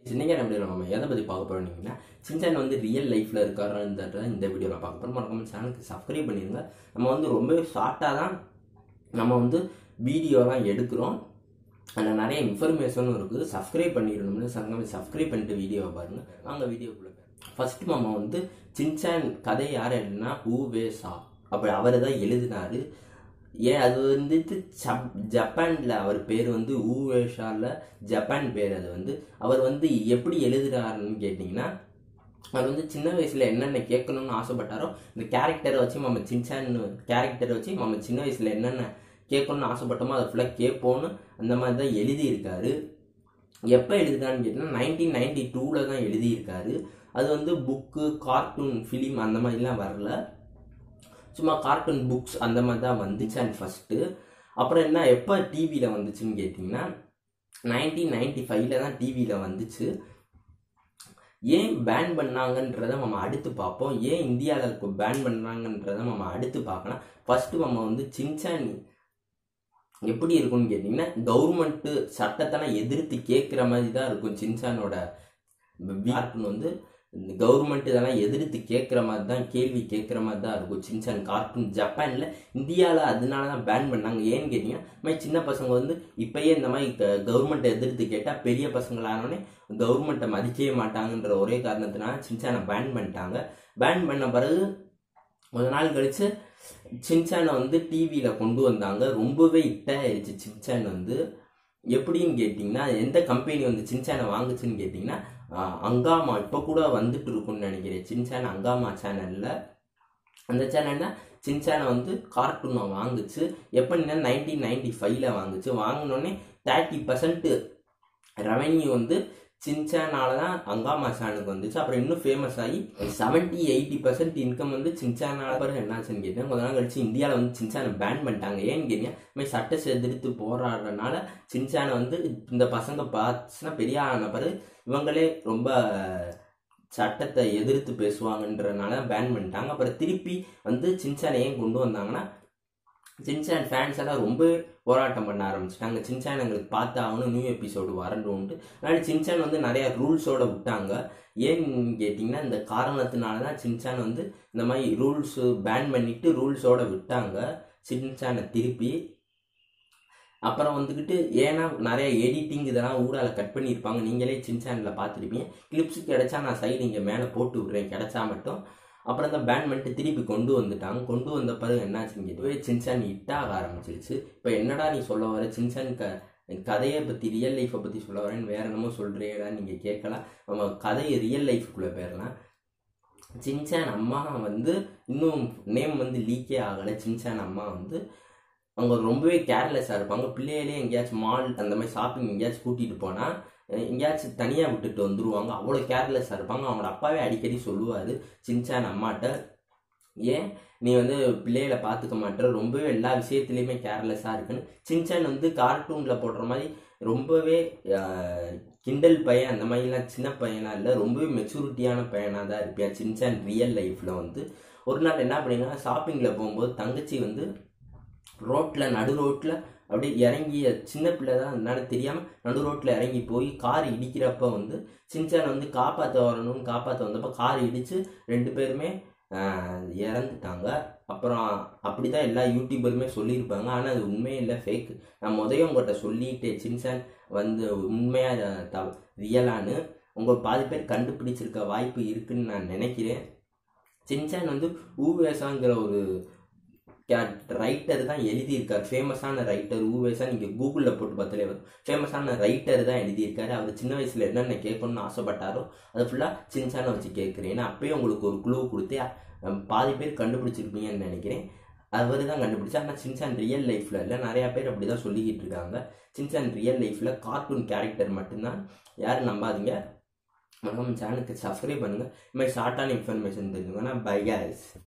இன்னைக்கு வீடியோவில் நம்ம எதை பற்றி பார்க்க போகிறோம்னா சின்சான் வந்து ரியல் லைஃப்பில் இருக்காருன்றத இந்த வீடியோவில் பார்க்க போகிறோம் மறக்காம சேனலுக்கு சப்ஸ்கிரைப் பண்ணிடுங்க நம்ம வந்து ரொம்பவே ஷார்ட்டாக தான் நம்ம வந்து வீடியோலாம் எடுக்கிறோம் அதில் நிறைய இன்ஃபர்மேஷனும் இருக்குது சப்ஸ்கிரைப் பண்ணிடணும்னு சங்கம் சப்ஸ்கிரைப் பண்ணிட்டு வீடியோவை பாருங்கள் வாங்க வீடியோக்குள்ளே ஃபர்ஸ்ட் மாமா வந்து சின்சான் கதை யார் எழுதுனா ஊவே சா அப்படி அவர் தான் எழுதினாரு ஏன் அது வந்துட்டு ஜப் ஜப்பானில் அவர் பேர் வந்து ஊவேஷாவில் ஜப்பான் பேர் அது வந்து அவர் வந்து எப்படி எழுதுறாருன்னு கேட்டிங்கன்னா அவர் வந்து சின்ன வயசில் என்னென்ன கேட்கணும்னு ஆசைப்பட்டாரோ இந்த கேரக்டரை வச்சு நம்ம சின்சான் கேரக்டரை வச்சு நம்ம சின்ன வயசில் என்னென்ன கேட்கணும்னு ஆசைப்பட்டோமோ அதை ஃபுல்லாக கேட்போன்னு அந்த மாதிரி தான் எழுதியிருக்காரு எப்போ எழுதுனான்னு கேட்டிங்கன்னா நைன்டீன் நைன்டி டூவில் தான் எழுதியிருக்காரு அது வந்து புக்கு கார்ட்டூன் ஃபிலிம் அந்த மாதிரிலாம் வரல சும்மா கார்ட்டூன் புக்ஸ் அந்த மாதிரி தான் வந்துச்சு அண்ட் ஃபஸ்ட்டு அப்புறம் என்ன எப்போ டிவியில் வந்துச்சுன்னு கேட்டிங்கன்னா நைன்டீன் நைன்டி ஃபைவ்ல தான் டிவியில் வந்துச்சு ஏன் பேன் பண்ணாங்கன்றதை நம்ம அடுத்து பார்ப்போம் ஏன் இந்தியாவில் பேன் பண்ணாங்கன்றதை நம்ம அடுத்து பார்க்கலாம் ஃபஸ்ட்டு நம்ம வந்து சின்சான் எப்படி இருக்கும்னு கேட்டிங்கன்னா கவர்மெண்ட்டு சட்டத்தெல்லாம் எதிர்த்து கேட்குற மாதிரி தான் இருக்கும் சின்சானோட கார்ட்டூன் வந்து கவர்மெண்ட் இதெல்லாம் எதிர்த்து கேட்குற மாதிரி தான் கேள்வி கேட்குற மாதிரி தான் இருக்கும் சின்சான் கார்ட்டூன் ஜப்பானில் இந்தியாவில் அதனால தான் பேன் பண்ணாங்க ஏன்னு கேட்டிங்கன்னா இந்த மாதிரி சின்ன பசங்க வந்து இப்போயே இந்த மாதிரி கவர்மெண்ட்டை எதிர்த்து கேட்டால் பெரிய பசங்களானோடனே கவர்மெண்ட்டை மதிக்கவே மாட்டாங்கன்ற ஒரே காரணத்தினால சின்சானை பேன் பண்ணிட்டாங்க பேன் பண்ண பிறகு கொஞ்ச நாள் கழித்து சின்சானை வந்து டிவியில் கொண்டு வந்தாங்க ரொம்பவே இட்டாயிருச்சு சின்சான் வந்து எப்படின்னு கேட்டிங்கன்னா எந்த கம்பெனி வந்து சின்சானை வாங்குச்சுன்னு கேட்டிங்கன்னா அங்காமா இப்போ கூட வந்துட்டு இருக்கும்னு நினைக்கிறேன் சின்சான் அங்காமா சேனலில் அந்த சேனல்னா சின்சானை வந்து கார்ட்டூனை வாங்குச்சு எப்படின்னா நைன்டீன் நைன்டி ஃபைவ்ல வாங்குச்சு வாங்கினோடனே தேர்ட்டி பர்சன்ட் ரெவன்யூ வந்து சின்சானால தான் அங்காமா சேனலுக்கு வந்துச்சு அப்புறம் இன்னும் ஃபேமஸ் ஆகி செவன்ட்டி எயிட்டி பர்சன்ட் இன்கம் வந்து சின்சானால பிறகு என்னாச்சுன்னு கேட்டேன் கொஞ்ச நாள் கழிச்சு இந்தியாவில் வந்து சின்சானை பேன் பண்ணிட்டாங்க ஏன்னு கேட்டீங்க மாதிரி சட்ட எதிர்த்து போராடுறதுனால சின்சானை வந்து இந்த பசங்க பார்த்துச்சுன்னா பெரிய ஆன பிறகு இவங்களே ரொம்ப சட்டத்தை எதிர்த்து பேசுவாங்கன்றதுனால பேன் பண்ணிட்டாங்க அப்புறம் திருப்பி வந்து சின்சானை ஏன் கொண்டு வந்தாங்கன்னா சின்சான் ஃபேன்ஸ் எல்லாம் ரொம்ப போராட்டம் பண்ண ஆரம்பிச்சிட்டாங்க சின்சான் எங்களுக்கு பார்த்து ஆகணும் நியூ எபிசோடு வரணுன்ட்டு அதனால சின்சான் வந்து நிறைய ரூல்ஸோட விட்டாங்க ஏன்னு கேட்டிங்கன்னா இந்த காரணத்தினால தான் சின்சான் வந்து இந்த மாதிரி ரூல்ஸு பேன் பண்ணிட்டு ரூல்ஸோட விட்டாங்க சின்சானை திருப்பி அப்புறம் வந்துக்கிட்டு ஏன்னா நிறைய எடிட்டிங் இதெல்லாம் ஊடால கட் பண்ணியிருப்பாங்க நீங்களே சின்சானில் பார்த்துருப்பீங்க கிளிப்ஸ் கிடைச்சா நான் சைடு இங்கே மேலே போட்டு விட்றேன் கிடைச்சா மட்டும் அப்புறம் தான் பேன் பண்ணிட்டு திருப்பி கொண்டு வந்துட்டாங்க கொண்டு வந்த பிறகு என்னாச்சுன்னு கேட்டு சின்சான் ஹிட்டாக ஆரம்பிச்சிருச்சு இப்போ என்னடா நீ சொல்ல வர சின்சான் க கதையை பற்றி ரியல் லைஃப்பை பற்றி சொல்ல வரேன்னு வேற என்னமோ சொல்கிறேடா நீங்கள் கேட்கலாம் நம்ம கதையை ரியல் லைஃபுக்குள்ளே போயிடலாம் சின்சான் அம்மா வந்து இன்னும் நேம் வந்து லீக்கே ஆகலை சின்சான் அம்மா வந்து அவங்க ரொம்பவே கேர்லெஸ்ஸாக இருப்பாங்க பிள்ளைகளே எங்கேயாச்சும் மால் அந்த மாதிரி ஷாப்பிங் எங்கேயாச்சும் கூட்டிகிட்டு போனால் எங்கேயாச்சும் தனியாக விட்டுட்டு வந்துடுவாங்க அவ்வளோ கேர்லெஸ்ஸாக இருப்பாங்க அவங்க அப்பாவே அடிக்கடி சொல்லுவார் சின்சான் அம்மாட்ட ஏன் நீ வந்து பிள்ளைகளை பார்த்துக்க மாட்டேற ரொம்பவே எல்லா விஷயத்துலையுமே கேர்லெஸ்ஸாக இருக்குன்னு சின்சான் வந்து கார்ட்டூனில் போடுற மாதிரி ரொம்பவே கிண்டல் பையன் அந்த மாதிரிலாம் சின்ன பையனாக இல்லை ரொம்பவே மெச்சூரிட்டியான பையனாக தான் இருப்பியா சின்சான் ரியல் லைஃப்பில் வந்து ஒரு நாள் என்ன பண்ணிங்கன்னா ஷாப்பிங்கில் போகும்போது தங்கச்சி வந்து ரோட்டில் நடு ரோட்டில் அப்படியே இறங்கி சின்ன பிள்ளை தான் அதனால தெரியாமல் நடு ரோட்டில் இறங்கி போய் கார் இடிக்கிறப்ப வந்து சின்சான் வந்து காப்பாற்ற வரணும்னு காப்பாற்ற வந்தப்போ கார் இடித்து ரெண்டு பேருமே இறந்துட்டாங்க அப்புறம் அப்படி தான் எல்லா யூடியூபருமே சொல்லியிருப்பாங்க ஆனால் அது உண்மையே இல்லை ஃபேக் நான் முதல்ல உங்கள்கிட்ட சொல்லிட்டு சின்சான் வந்து உண்மையாக த ரியலான்னு உங்கள் பாதி பேர் கண்டுபிடிச்சிருக்க வாய்ப்பு இருக்குன்னு நான் நினைக்கிறேன் சின்சான் வந்து ஊவேசாங்கிற ஒரு ரைட்டர் தான் எழுதியிருக்கார் ஃபேமஸான ரைட்டர் ஊவேசா நீங்கள் கூகுளில் போட்டு பார்த்தாலே வரும் ஃபேமஸான ரைட்டர் தான் எழுதியிருக்காரு அவர் சின்ன வயசில் என்னென்ன கேட்கணும்னு ஆசைப்பட்டாரோ அதை ஃபுல்லாக சின்சானை வச்சு கேட்குறேன் ஏன்னா அப்பயே உங்களுக்கு ஒரு குழு கொடுத்து பாதி பேர் கண்டுபிடிச்சிருப்பீங்கன்னு நினைக்கிறேன் அவர் தான் கண்டுபிடிச்சா ஆனால் சின்சான் ரியல் லைஃப்பில் இல்லை நிறையா பேர் அப்படி தான் சொல்லிக்கிட்டு இருக்காங்க சின்சான் ரியல் லைஃப்பில் கார்ட்டூன் கேரக்டர் மட்டும்தான் யாரும் நம்பாதீங்க நம்ம சேனலுக்கு சப்ஸ்கிரைப் பண்ணுங்கள் இது மாதிரி ஷார்ட்டான இன்ஃபர்மேஷன் தெரிஞ்சுங்கன்னா பை கேஸ்